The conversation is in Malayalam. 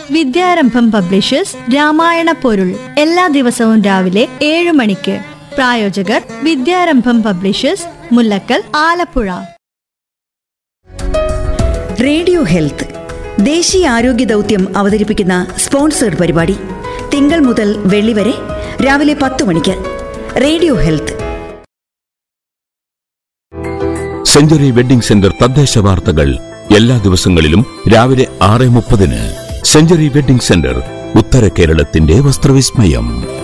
വിദ്യാരംഭം പബ്ലിഷേഴ്സ് രാമായണ പൊരുൾ എല്ലാ ദിവസവും രാവിലെ ഏഴ് മണിക്ക് പ്രായോജകർ Vidyarambham publishers Mullakkal Alappuzha radio health ദേശീയ ആരോഗ്യ ദൗത്യം അവതരിപ്പിക്കുന്ന സ്പോൺസേഡ് പരിപാടി തിങ്കൾ മുതൽ വെള്ളി വരെ രാവിലെ പത്ത് മണിക്ക് radio health century wedding centre തദ്ദേശ വാർത്തകൾ എല്ലാ ദിവസങ്ങളിലും രാവിലെ ആറ് മുപ്പതിന് സെഞ്ചുറി വെഡിംഗ് സെന്റർ ഉത്തര കേരളത്തിന്റെ വസ്ത്രവിസ്മയം